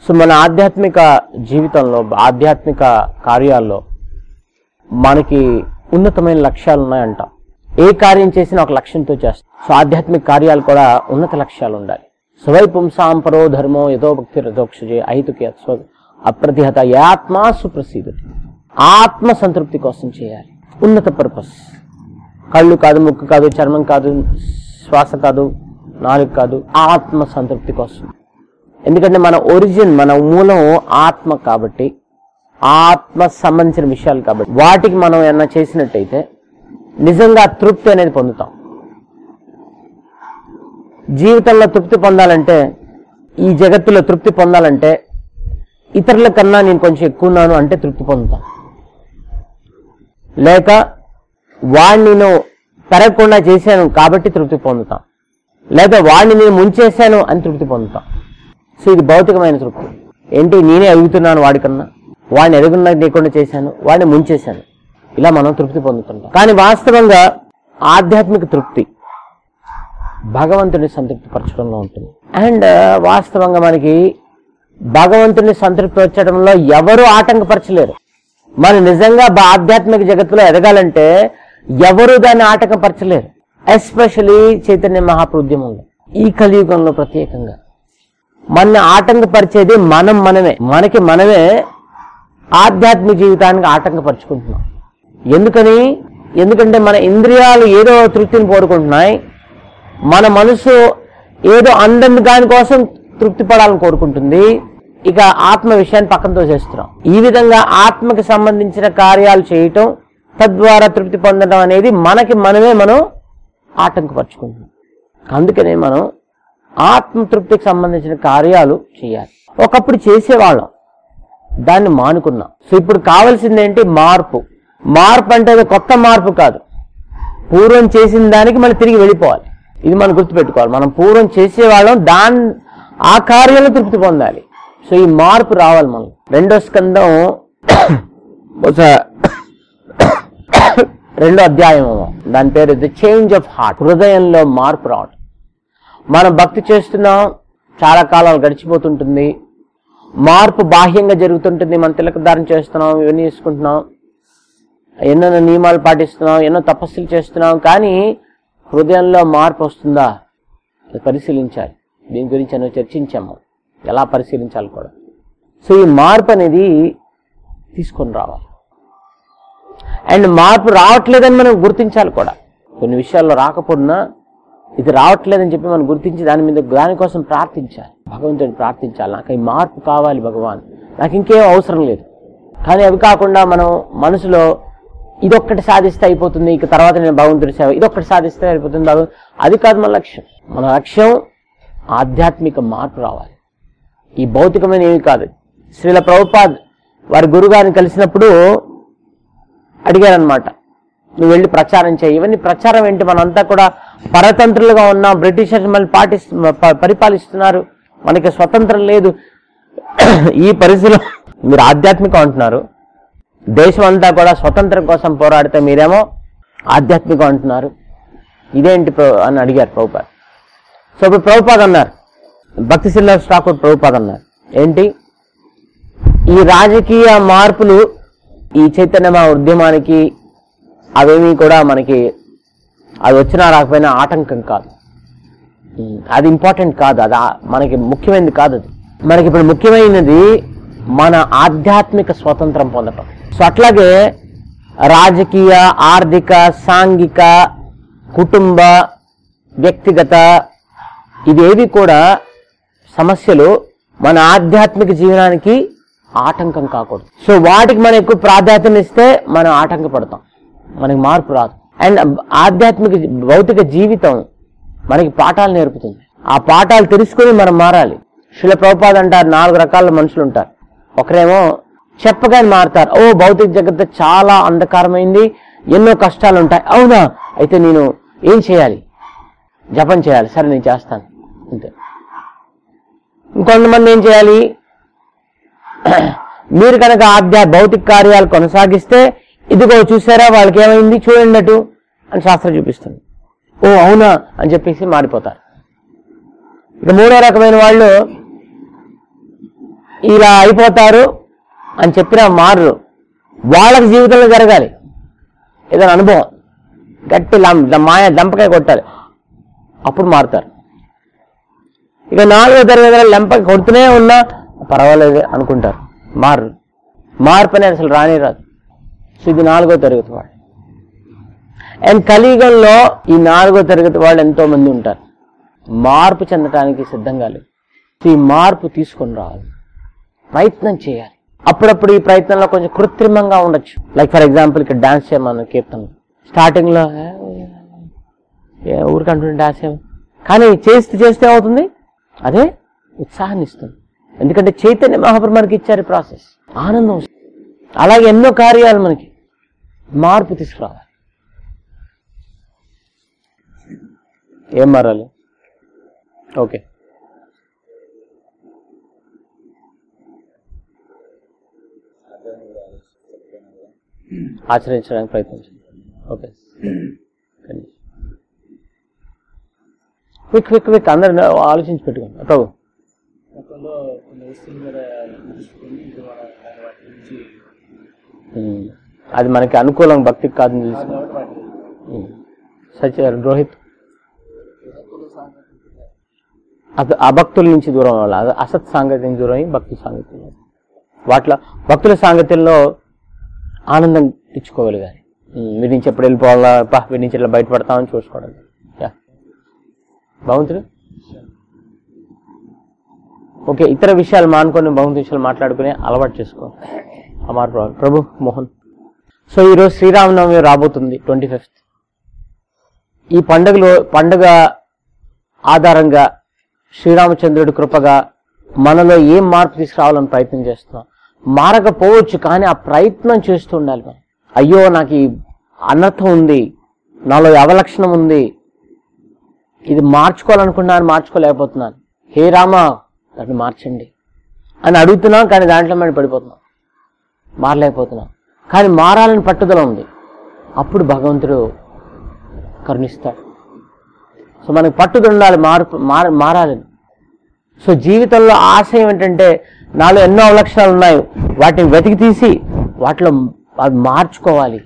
So మన ఆధ్యాత్మిక జీవితంలో ఆధ్యాత్మిక కార్యాల్లో మనకి ఉన్నతమైన లక్ష్యాలు ఉన్నాయంట ఏ కార్యం చేసినా ఒక లక్ష్యంతో చేస్తాం సో ఆధ్యాత్మిక కార్యాలు కూడా ఉన్నత లక్ష్యాలు ఉండాలి స్వై పుంసాం పరో ధర్మో యథో భక్తి రథోక్షజే అహితుకి స్వ అప్రతిహత యాత్మా సుప్రసిద్ధి ఆత్మ సంతృప్తి కోసం చేయాలి ఉన్నత పర్పస్ కళ్ళు కాదు ముక్కు కాదు చర్మం కాదు శ్వాస కాదు నాలుగు కాదు ఆత్మ సంతృప్తి కోసం ఎందుకంటే మన ఒరిజిన్ మన మూలం ఆత్మ కాబట్టి ఆత్మ సంబంధించిన విషయాలు కాబట్టి వాటికి మనం ఏమన్నా చేసినట్టయితే నిజంగా తృప్తి అనేది పొందుతాం జీవితంలో తృప్తి పొందాలంటే ఈ జగత్తులో తృప్తి పొందాలంటే ఇతరుల కన్నా నేను కొంచెం ఎక్కువ ఉన్నాను అంటే తృప్తి పొందుతాం లేక వాడిని నేను పెరగకుండా చేశాను కాబట్టి తృప్తి పొందుతాం లేదా వాడిని నేను ముంచేశాను అని తృప్తి పొందుతాం సో ఇది భౌతికమైన తృప్తి ఏంటి నేనే ఎదుగుతున్నాను వాడికన్నా వాడిని ఎదుగున్నా లేకుండా చేశాను వాడిని ముంచేశాను ఇలా మనం తృప్తి పొందుతుంటాం కానీ వాస్తవంగా ఆధ్యాత్మిక తృప్తి భగవంతుని సంతృప్తి పరచడంలో ఉంటుంది అండ్ వాస్తవంగా మనకి భగవంతుని సంతృప్తి పరచడంలో ఎవరు ఆటంకపరచలేరు మనం నిజంగా బా- ఆధ్యాత్మిక జగత్తులో ఎదగాలంటే ఎవరు దాన్ని ఆటంకపరచలేరు ఎస్పెషలీ చైతన్య మహాప్రోద్యమంలో ఈ కలియుగంలో ప్రత్యేకంగా మన ఆటంకపరిచేది మనం మనమే మనకి మనమే ఆధ్యాత్మిక జీవితానికి ఆటంకపరుచుకుంటున్నాం ఎందుకని ఎందుకంటే మన ఇంద్రియాలు ఏదో తృప్తిని కోరుకుంటున్నాయి మన మనసు ఏదో అందని దానికోసం తృప్తి పడాలని కోరుకుంటుంది ఇక ఆత్మ విషయాన్ని పక్కన తోసేస్తున్నాం ఈ విధంగా ఆత్మకి సంబంధించిన కార్యాలు చేయటం తద్వారా తృప్తి పొందడం అనేది మనకి మనమే మనం ఆటంకపరుచుకుంటున్నాం అందుకనే మనం ఆత్మతృప్తికి సంబంధించిన కార్యాలు చేయాలి ఒకప్పుడు చేసేవాళ్ళం దాన్ని మానుకున్నాం సో ఇప్పుడు కావాల్సింది ఏంటి మార్పు మార్పు అంటే అది కొత్త మార్పు కాదు పూర్వం చేసిన దానికి మనం తిరిగి వెళ్ళిపోవాలి ఇది మనం గుర్తుపెట్టుకోవాలి మనం పూర్వం చేసేవాళ్ళం దాని ఆ కార్యంలో తృప్తి పొందాలి సో ఈ మార్పు రావాలి మనం రెండో స్కందం బహుశా రెండో అధ్యాయం దాని పేరు ది చేంజ్ ఆఫ్ హార్ట్ హృదయంలో మార్పు రావడం మనం భక్తి చేస్తున్నాం చాలా కాలం గడిచిపోతుంటుంది మార్పు బాహ్యంగా జరుగుతుంటుంది మనం తిలకధారణ చేస్తున్నాం ఇవన్నీ చేసుకుంటున్నాం ఎన్నో నియమాలు పాటిస్తున్నాం ఎన్నో తపస్సులు చేస్తున్నాం కానీ హృదయంలో మార్పు వస్తుందా అది పరిశీలించాలి దీని గురించి ఎన్నో చర్చించాము ఎలా పరిశీలించాలి కూడా సో ఈ మార్పు అనేది తీసుకొని రావాలి అండ్ మార్పు రావట్లేదని మనం గుర్తించాలి కూడా కొన్ని విషయాల్లో రాకపోయినా ఇది రావట్లేదని చెప్పి మనం గుర్తించి దాని మీద దానికోసం ప్రార్థించాలి భగవంతుడిని ప్రార్థించాలి నాకు ఈ మార్పు కావాలి భగవాన్ నాకు ఇంకేం అవసరం లేదు కానీ అవి కాకుండా మనం మనసులో ఇదొక్కటి సాధిస్తే అయిపోతుంది ఇక తర్వాత నేను భగవంతుడి సేవ ఇదొక్కటి సాధిస్తే అయిపోతుంది భగవంతు అది కాదు మన లక్ష్యం మన లక్ష్యం ఆధ్యాత్మిక మార్పు రావాలి ఈ భౌతికమైన ఏమి కాదు శ్రీల ప్రభుపాద్ వారి గురుగారిని కలిసినప్పుడు అడిగారనమాట నువ్వు వెళ్ళి ప్రచారం చేయి ఇవన్నీ ప్రచారం ఏంటి మనంతా కూడా పరతంత్రులుగా ఉన్నాం బ్రిటిషర్స్ మళ్ళీ పాటిస్తు ప- పరిపాలిస్తున్నారు మనకి స్వతంత్రం లేదు ఈ పరిస్థితిలో మీరు ఆధ్యాత్మికం అంటున్నారు దేశం అంతా కూడా స్వతంత్రం కోసం పోరాడితే మీరేమో ఆధ్యాత్మికం అంటున్నారు ఇదేంటి ప్ర- అని అడిగారు ప్రభుపాద్ సో ఇప్పుడు ప్రభుపాద్ అన్నారు భక్తి శ్రీనివాస్ ఠాకూర్ ప్రభుపాద్ అన్నారు ఏంటి ఈ రాజకీయ మార్పులు ఈ చైతన్య ఉద్యమానికి అవేమీ కూడా మనకి అది వచ్చినా రాకపోయినా ఆటంకం కాదు ఉమ్, అది ఇంపార్టెంట్ కాదు అది ఆ- మనకి ముఖ్యమైనది కాదు అది మనకి ఇప్పుడు ముఖ్యమైనది మన ఆధ్యాత్మిక స్వతంత్రం పొందటం సో అట్లాగే రాజకీయ ఆర్థిక సాంఘిక కుటుంబ వ్యక్తిగత ఇవేవి కూడా సమస్యలు మన ఆధ్యాత్మిక జీవనానికి ఆటంకం కాకూడదు సో వాటికి మనం ఎక్కువ ప్రాధాన్యత ఇస్తే మనం ఆటంకపడతాం మనకి మార్పు రాదు అండ్ ఆధ్యాత్మిక భౌతిక జీవితం మనకి పాఠాలు నేర్పుతుంది ఆ పాఠాలు తెలుసుకుని మనం మారాలి శిల ప్రభుపాద అంటారు నాలుగు రకాల మనుషులు ఉంటారు ఒకరేమో చెప్పగానే మారుతారు ఓ భౌతిక జగత్తు చాలా అంధకారమైంది ఎన్నో కష్టాలు ఉంటాయి అవునా అయితే నేను ఏం చేయాలి జపం చేయాలి సరే నేను చేస్తాను అంతే ఇంకొంతమంది ఏం చేయాలి మీరు కనుక ఆధ్యా భౌతిక కార్యాలు కొనసాగిస్తే ఇదిగో చూసారా వాళ్ళకి ఏమైంది చూడండి అటు అని శాస్త్రం చూపిస్తుంది ఓ అవునా అని చెప్పేసి మారిపోతారు ఇక మూడో రకమైన వాళ్ళు ఇలా అయిపోతారు అని చెప్పినా మారు వాళ్ళకి జీవితంలో జరగాలి ఏదైనా అనుభవం గట్టి లం- మాయ లంపకాయ కొట్టాలి అప్పుడు మారుతారు ఇక నాలుగో తరగతిలో లెంపకి కొడుతూనే ఉన్నా పర్వాలేదు అనుకుంటారు మారు మార్పు అనేది అసలు రానే రాదు సో ఇది నాలుగో తరగతి వాళ్ళు అండ్ కలియుగంలో ఈ నాలుగో తరగతి వాళ్ళు ఎంతో మంది ఉంటారు మార్పు చెందడానికి సిద్ధంగా లేవు సో ఈ మార్పు తీసుకొని రావాలి ప్రయత్నం చేయాలి అప్పుడప్పుడు ఈ ప్రయత్నంలో కొంచెం కృత్రిమంగా ఉండొచ్చు లైక్ ఫర్ ఎగ్జాంపుల్ ఇక్కడ డాన్స్ చేయమన్న కీర్తనలు స్టార్టింగ్ లో "ఏ, ఏ ఊరికంటుండే డాన్స్ చేయమని కానీ చేస్తే చేస్తే ఏమవుతుంది అదే ఉత్సాహాన్ని ఇస్తుంది ఎందుకంటే చైతన్య మహాప్రభు మనకి ఇచ్చారు ఈ ప్రాసెస్ ఆనందం వస్తుంది అలాగే ఎన్నో కార్యాలు మనకి మార్పు తీసుకురావాలి ఏం మారాలి ఓకే ఆచరించడానికి ప్రయత్నించండి ఓకే క్విక్ క్విక్ క్విక్ అందరు ఆలోచించి పెట్టుకోండి ప్రభు గతంలో కొన్ని వస్తువుల మీద తీసుకుని ఇది మన దాని వాటి నుంచి ఉమ్. అది మనకి అనుకూలం భక్తికి కాదని తెలుసు కాబట్టి వాటి ఉమ్. సత్య రోహిత్ విధత్తులు సాంకేతిక అస- అభక్తుల నుంచి దూరం అవ్వాలి అద- అసత్ సాంగత్యం నుంచి దూరం అయ్యి భక్తుల సాంగత్యం వాటిలో భక్తుల సాంగత్యంలో ఆనందం ఇచ్చుకోగలిగాలి ఉమ్, వీడి నుంచి ఎప్పుడు వెళ్ళిపోవాలా పా వీడి నుంచి ఇట్లా బయటపడతామని చూసుకోవడం యా. భగవంతుడు ఓకే ఇతర విషయాలు మానుకొని భగవంతు విషయాలు మాట్లాడుకుని అలవాటు చేసుకో అమార్ ప్రభు ప్రభు మోహన్ సో ఈరోజు శ్రీరామనవమి రాబోతుంది ట్వంటీ ఫిఫ్త్ ఈ పండుగలో పండుగ ఆధారంగా శ్రీరామచంద్రుడి కృపగా మనలో ఏం మార్పు తీసుకురావాలని ప్రయత్నం చేస్తున్నాం మారకపోవచ్చు కానీ ఆ ప్రయత్నం చేస్తూ ఉండాలి మనం అయ్యో నాకు ఈ అనర్థం ఉంది నాలో ఈ అవలక్షణం ఉంది ఇది మార్చుకోవాలనుకున్నాను మార్చుకోలేకపోతున్నాను హే రామా దాన్ని మార్చండి అని అడుగుతున్నాం కానీ దాంట్లో మనం పడిపోతున్నాం మారలేకపోతున్నాం కానీ మారాలని పట్టుదల ఉంది అప్పుడు భగవంతుడు కరుణిస్తాడు సో మనకు పట్టుదల ఉండాలి మార్పు మార మారాలని సో జీవితంలో ఆశయం ఏంటంటే నాలో ఎన్నో అవలక్షణాలు ఉన్నాయి వాటిని వెతికి తీసి వాటిలో అవి మార్చుకోవాలి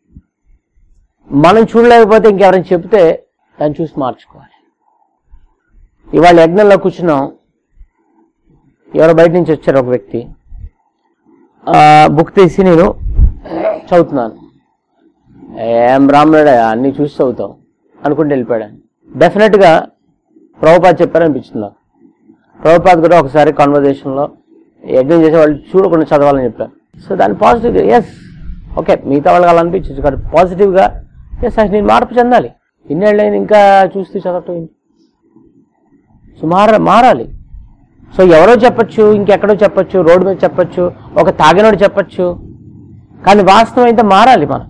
మనం చూడలేకపోతే ఇంకెవరైనా చెప్తే దాన్ని చూసి మార్చుకోవాలి ఇవాళ యజ్ఞంలో కూర్చున్నాం ఎవరో బయట నుంచి వచ్చారు ఒక వ్యక్తి ఆ, బుక్ తీసి నేను చదువుతున్నాను ఏం రాముడా అన్ని చూసి చదువుతాం అనుకుంటూ వెళ్ళిపోయాడు డెఫినెట్ గా ప్రభుపాద్ చెప్పారనిపించింది నాకు ప్రభుపాద్ కూడా ఒకసారి కాన్వర్జేషన్ లో యజ్ఞం చేసే వాళ్ళు చూడకుండా చదవాలని చెప్పారు సో దాని పాజిటివ్ ఎస్ ఓకే మిగతా వాళ్ళకి అలా అనిపించచ్చు కానీ పాజిటివ్ గా ఎస్ నేను మార్పు చెందాలి ఇన్నేళ్ళైనా ఇంకా చూస్తూ చదవటం ఏంటి? సో మార మారాలి సో ఎవరో చెప్పొచ్చు ఇంకెక్కడో చెప్పొచ్చు రోడ్డు మీద చెప్పొచ్చు ఒక తాగినోడు చెప్పొచ్చు కానీ వాస్తవం అయితే మారాలి మనం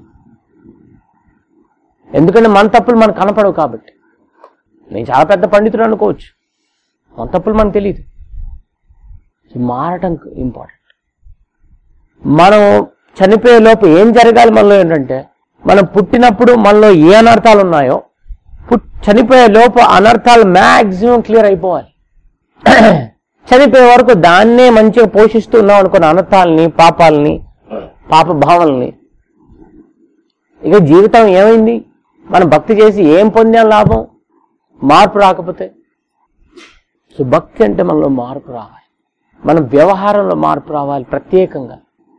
ఎందుకంటే మన తప్పులు మనకు కనపడవు కాబట్టి నేను చాలా పెద్ద పండితుడు అనుకోవచ్చు మన తప్పులు మనకు తెలియదు సో మారటం ఇంపార్టెంట్ మనం చనిపోయే లోపు ఏం జరగాలి మనలో ఏంటంటే మనం పుట్టినప్పుడు మనలో ఏ అనర్థాలు ఉన్నాయో పుట్ చనిపోయే లోపు అనర్థాలు మ్యాక్సిమం క్లియర్ అయిపోవాలి చనిపోయే వరకు దాన్నే మంచిగా పోషిస్తూ ఉన్నాం అనుకున్న అనర్థాలని పాపాలని పాప భావనల్ని ఇక జీవితం ఏమైంది మనం భక్తి చేసి ఏం పొందాం లాభం మార్పు రాకపోతే సో భక్తి అంటే మనలో మార్పు రావాలి మన వ్యవహారంలో మార్పు రావాలి ప్రత్యేకంగా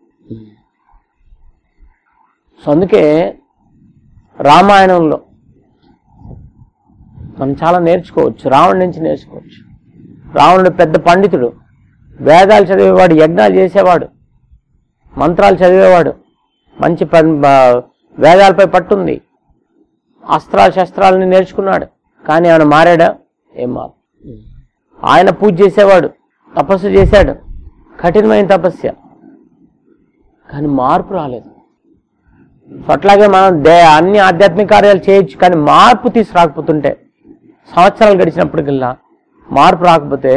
సో అందుకే రామాయణంలో మనం చాలా నేర్చుకోవచ్చు రావణుడి నుంచి నేర్చుకోవచ్చు రావణుడు పెద్ద పండితుడు వేదాలు చదివేవాడు యజ్ఞాలు చేసేవాడు మంత్రాలు చదివేవాడు మంచి పన్- బ- వేదాలపై పట్టుంది అస్త్రాలు శస్త్రాలని నేర్చుకున్నాడు కానీ ఆయన మారాడా ఏం మారు ఆయన పూజ చేసేవాడు తపస్సు చేశాడు కఠినమైన తపస్య కానీ మార్పు రాలేదు సో అట్లాగే మనం దే అన్ని ఆధ్యాత్మిక కార్యాలు చేయొచ్చు కానీ మార్పు తీసుకురాకపోతుంటే సంవత్సరాలు గడిచినప్పటికల్లా మార్పు రాకపోతే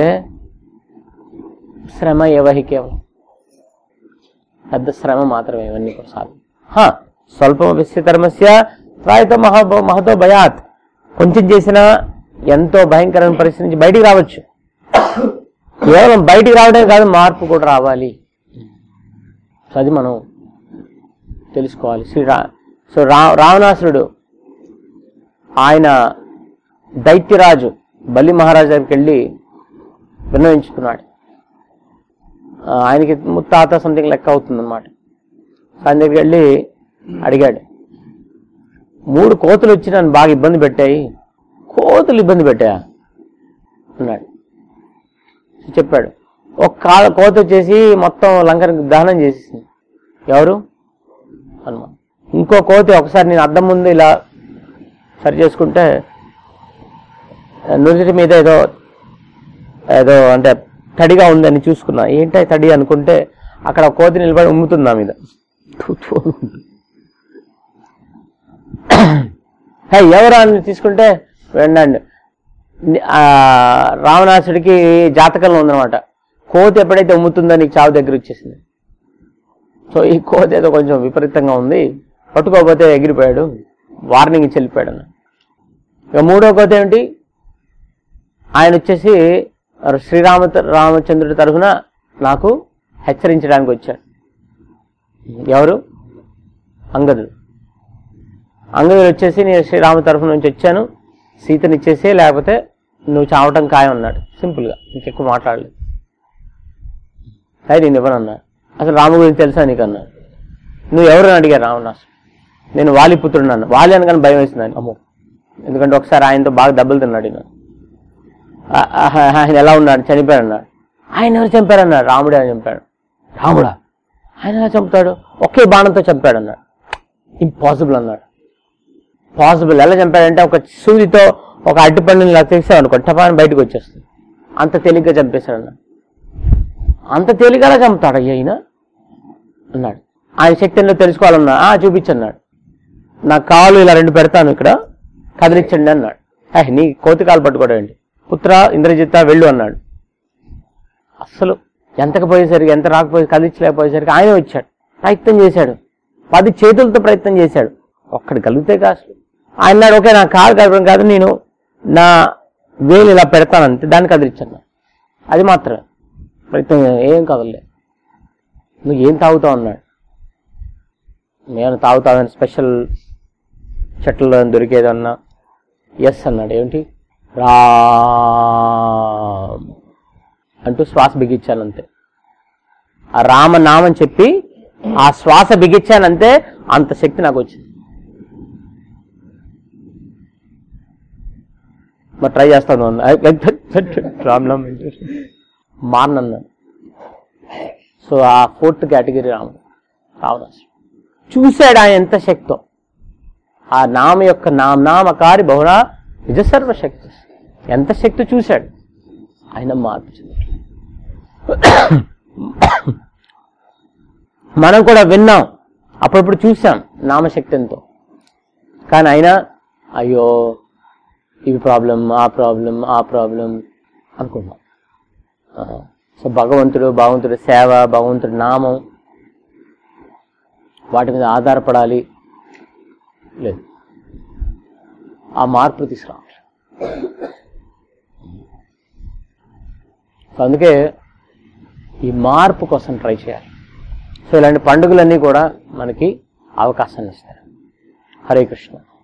శ్రమ ఏవహి కేవలం పెద్ద శ్రమ మాత్రమే ఇవన్నీ కూడా సాధన హా, స్వల్పం విశ్వకర్మస్య త్రాయితో మహా మహతో భయాత్ కొంచెం చేసినా ఎంతో భయంకరమైన పరిస్థితి నుంచి బయటికి రావచ్చు కేవలం బయటికి రావడమే కాదు మార్పు కూడా రావాలి సో అది మనం తెలుసుకోవాలి శ్రీరా సో రా రావణాసురుడు ఆయన దైత్యరాజు బలి మహారాజు దగ్గరికి వెళ్ళి విన్నవించుకున్నాడు ఆ, ఆయనకి ముత్తాత సంథింగ్ లెక్క అవుతుంది అనమాట ఆయన దగ్గరికి వెళ్ళి అడిగాడు మూడు కోతులు వచ్చి నన్ను బాగా ఇబ్బంది పెట్టాయి కోతులు ఇబ్బంది పెట్టాయా అన్నాడు చెప్పాడు ఒక కా కోత వచ్చేసి మొత్తం లంకని దహనం చేసేసింది ఎవరు హనుమాన్ ఇంకో కోతి ఒకసారి నేను అద్దం ముందు ఇలా సరి చేసుకుంటే నుదుటి మీద ఏదో ఏదో అంటే తడిగా ఉందని చూసుకున్నా ఏంటి తడి అనుకుంటే అక్కడ ఒక కోతి నిలబడి ఉమ్ముతుంది నా మీద థు, థు. హే ఎవరు అని తీసుకుంటే వినండి ని- ఆ, రావణాసుడికి జాతకంలో ఉందన్నమాట కోతి ఎప్పుడైతే ఉమ్ముతుందో నీకు చావు దగ్గర వచ్చేసింది సో ఈ కోతి ఏదో కొంచెం విపరీతంగా ఉంది పట్టుకోకపోతే ఎగిరిపోయాడు వార్నింగ్ ఇచ్చి వెళ్ళిపోయాడు అన్న ఇక మూడో కోతి ఏమిటి ఆయన వచ్చేసి శ్రీరామ రామచంద్రుడి తరఫున నాకు హెచ్చరించడానికి వచ్చాడు ఎవరు అంగదుడు అంగదుడు వచ్చేసి నేను శ్రీరామ తరఫు నుంచి వచ్చాను సీతని ఇచ్చేసి లేకపోతే నువ్వు చావటం ఖాయం అన్నాడు సింపుల్గా ఇంకెక్కువ మాట్లాడలేదు అయితే నేను ఇవ్వను అన్నాడు అసలు రాము గురించి తెలుసా నీకు అన్నాడు నువ్వు ఎవరు అని అడిగారు రావణాసు నేను వాలి పుత్రుడు అన్న వాలి అనగానే భయం వేసింది ఆయన అమ్మో ఎందుకంటే ఒకసారి ఆయనతో బాగా దెబ్బలు తిన్నాడు ఈయన. ఆ- ఆ- ఆయన ఎలా ఉన్నాడు చనిపోయాడు అన్నాడు ఆయన ఎవరు చంపారన్నాడు రాముడే అని చంపాడు రాముడా ఆయన ఎలా చంపుతాడు ఒకే బాణంతో చంపాడు అన్నాడు ఇంపాసిబుల్ అన్నాడు పాసిబుల్ ఎలా చంపాడంటే ఒక సూదితో ఒక అడ్డుపండుని ఇలా తీసావు అనుకో టపాని బయటకు వచ్చేస్తుంది అంత తేలిగ్గా చంపేశాడు అన్నాడు అంత తేలిగ్గా చంపుతాడు అయ్యా ఈయన అన్నాడు ఆయన శక్తి ఏంటో తెలుసుకోవాలన్నా ఆ చూపించన్నాడు నాకు కావాలి ఇలా రెండు పెడతాను ఇక్కడ కదిలించండి అన్నాడు "ఏహ్, నీ కోతి కాలు పట్టుకోవడం ఏంటి పుత్ర ఇంద్రజిత్త వెళ్ళు అన్నాడు అస్సలు ఎంతకు పోయేసరికి ఎంత రాకపోయి కదిలించలేకపోయేసరికి ఆయన వచ్చాడు ప్రయత్నం చేశాడు పది చేతులతో ప్రయత్నం చేశాడు ఒక్కడు కలిగితే కాదు ఆయన అన్నాడు ఓకే నా కాలు కలపడం కాదు నేను నా వేలు ఇలా పెడతాను అంతే దాన్ని కదిలించాను అది మాత్రమే ప్రయత్నం ఏం కదలలే నువ్వు ఏం తాగుతావు అన్నాడు నేను తాగుతావని స్పెషల్ చెట్లలో దొరికేదన్నా ఎస్ అన్నాడు ఏమిటి రా అంటూ శ్వాస బిగించానంతే ఆ రామనామం చెప్పి ఆ శ్వాస బిగించానంతే అంత శక్తి నాకు వచ్చింది మరి ట్రై చేస్తాను రామనామం మారనన్నాడు సో ఆ ఫోర్త్ కేటగిరీ రాముడు రావణాసు చూశాడు ఆయన ఎంత శక్తో ఆ నామ యొక్క నామ నామకారి బహుళ నిజ సర్వశక్తి ఎంత శక్తి చూశాడు ఆయన మార్పు చెందాడు మనం కూడా విన్నాం అప్పుడప్పుడు చూసాం నామశక్తి ఎంతో కానీ అయినా అయ్యో ఇవి ప్రాబ్లం ఆ ప్రాబ్లం ఆ ప్రాబ్లం అనుకున్నాం ఆ, సో భగవంతుడు భగవంతుడి సేవ భగవంతుడి నామం వాటి మీద ఆధారపడాలి లేదు ఆ మార్పు తీసుకురావాలి సో అందుకే ఈ మార్పు కోసం ట్రై చేయాలి సో ఇలాంటి పండుగలన్నీ కూడా మనకి అవకాశాన్ని ఇస్తాయి హరే కృష్ణ